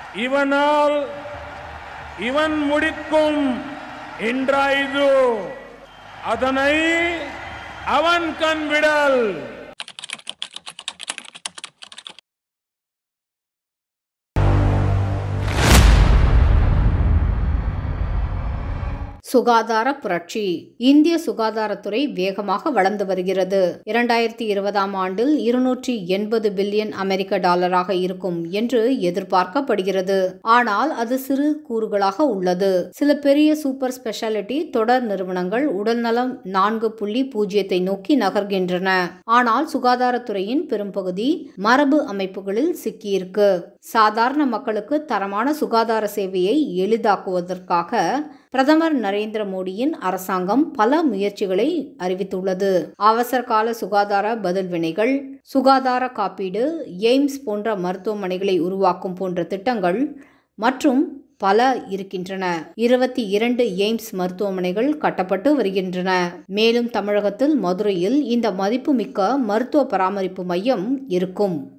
இவனால் இவன் முடிக்கும் என்றாய்து அதனை அவன் கண் விடல் சுகாதார புரட்சி இந்திய சுகாதாரத்துறை வேகமாக வளர்ந்து வருகிறது இரண்டாயிரத்தி இருபதாம் ஆண்டில் இருநூற்றி எண்பது பில்லியன் அமெரிக்க டாலராக இருக்கும் என்று எதிர்பார்க்கப்படுகிறது ஆனால் அது சிறு கூறுகளாக உள்ளது சில பெரிய சூப்பர் ஸ்பெஷாலிட்டி தொடர் நிறுவனங்கள் உடல்நலம் நான்கு புள்ளி பூஜ்ஜியத்தை நோக்கி நகர்கின்றன ஆனால் சுகாதாரத்துறையின் பெரும்பகுதி மரபு அமைப்புகளில் சிக்கியிருக்கு சாதாரண மக்களுக்கு தரமான சுகாதார சேவையை எளிதாக்குவதற்காக பிரதமர் நரேந்திர மோடியின் அரசாங்கம் பல முயற்சிகளை அறிவித்துள்ளது அவசர கால சுகாதார பதில் வினைகள் சுகாதார காப்பீடு எய்ம்ஸ் போன்ற மருத்துவமனைகளை உருவாக்கும் போன்ற திட்டங்கள் மற்றும் பல இருக்கின்றன இருபத்தி இரண்டு எய்ம்ஸ் மருத்துவமனைகள் கட்டப்பட்டு வருகின்றன மேலும் தமிழகத்தில் மதுரையில் இந்த மதிப்புமிக்க மருத்துவ பராமரிப்பு மையம் இருக்கும்